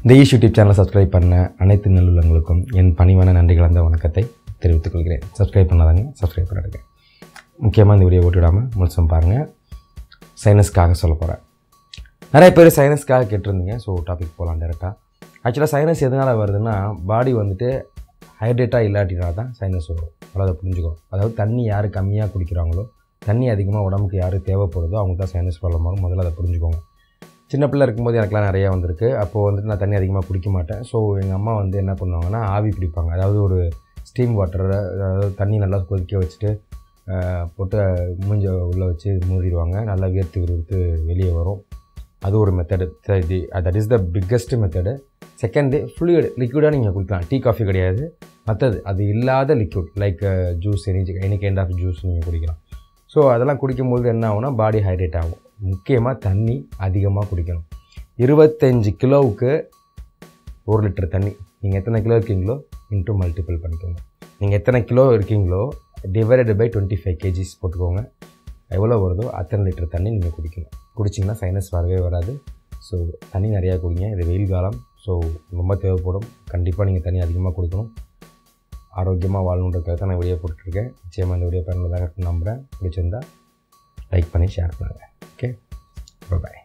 இந்த ஈஷ் யூடியூப் சேனலை சப்ஸ்கிரைப் பண்ண அனைத்து நல்லுள்ளங்களுக்கும் என் பணிவான நன்றி கலந்த வணக்கத்தை தெரிவித்துக் கொள்கிறேன் சப்ஸ்கிரைப் பண்ணாதாங்க சப்ஸ்கிரைப் பண்ணிடுங்க முக்கியமாக இந்த வீடியோ ஓட்டி விடாமல் முழுசும் பாருங்கள் சைனஸ்க்காக சொல்ல போகிறேன் நிறைய பேர் சைனஸ்க்காக கேட்டிருந்தீங்க ஸோ டாபிக் போகலாம் டேரெக்டாக ஆக்சுவலாக சைனஸ் எதனால் வருதுன்னா பாடி வந்துட்டு ஹைட்ரேட்டாக இல்லாட்டினா தான் சைனஸ் வரும் அதாவது அதை புரிஞ்சுக்கணும் அதாவது தண்ணி யார் கம்மியாக குடிக்கிறாங்களோ தண்ணி அதிகமாக உடம்புக்கு யார் தேவைப்படுதோ அவங்க தான் சைனஸ் ப்ராப்ளம் வரும் முதல்ல அதை புரிஞ்சுக்கோங்க சின்ன பிள்ளை இருக்கும்போது எனக்குலாம் நிறையா வந்திருக்கு அப்போது வந்துட்டு நான் தண்ணி அதிகமாக குடிக்க மாட்டேன் ஸோ எங்கள் அம்மா வந்து என்ன பண்ணுவாங்கன்னா ஆவி பிடிப்பாங்க அதாவது ஒரு ஸ்டீம் வாட்டரை அதாவது தண்ணி நல்லா கொதிக்க வச்சுட்டு ஆஹ், போட்டு மூஞ்ச உள்ளே வச்சு மூடிடுவாங்க நல்லா வேர்த்து விறுவிறுத்து வெளியே வரும் அது ஒரு மெத்தடு இது that is the biggest method second fluid லிக்விடாக நீங்கள் குடிக்கலாம் டீ காஃபி கிடையாது மற்றது அது இல்லாத liquid like juice any any kind of juice நீங்கள் குடிக்கலாம் ஸோ அதெல்லாம் குடிக்கும்போது என்ன ஆகும்னா பாடி ஹைட்ரேட் ஆகும் முக்கியமாக தண்ணி அதிகமாக குடிக்கணும் இருபத்தஞ்சி கிலோவுக்கு ஒரு லிட்டர் தண்ணி நீங்கள் எத்தனை கிலோ இருக்கீங்களோ இன்ட்டு மல்டிபிள் பண்ணிக்கோங்க நீங்கள் எத்தனை கிலோ இருக்கீங்களோ divided by twenty five KGs போட்டுக்கோங்க எவ்வளோ வருதோ அத்தனை லிட்டர் தண்ணி நீங்கள் குடிக்கணும் குடிச்சிங்கன்னா சைனஸ் வரவே வராது ஸோ தண்ணி நிறையா குடிங்க இது வெயில் காலம் ஸோ ரொம்ப தேவைப்படும் கண்டிப்பாக நீங்கள் தண்ணி அதிகமாக குடிக்கணும் ஆரோக்கியமாக வாழணுன்றதுக்காக தான் நான் வீடியோ போட்டுட்ருக்கேன் நிச்சயமாக இந்த வீடியோ பயனுள்ளதாக இருக்கும்னு நம்புகிறேன் பிடிச்சிருந்தா லைக் பண்ணி ஷேர் பண்ணுங்கள் ஓகே பாய்